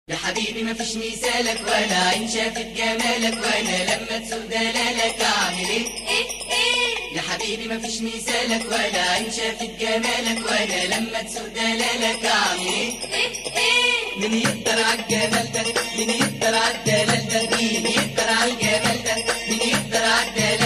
يا حبيبي ما فيش مثالك ولا عين شافت جمالك وانا لما تسوق دلالك اعمل ايه ايه ايه يا حبيبي ما فيش مثالك ولا عين شافت جمالك وانا لما تسوق دلالك اعمل ايه ايه ايه مين يقدر عالجمال ده مين يقدر عالدلال ده مين يقدر عالجمال ده مين يقدر عالدلال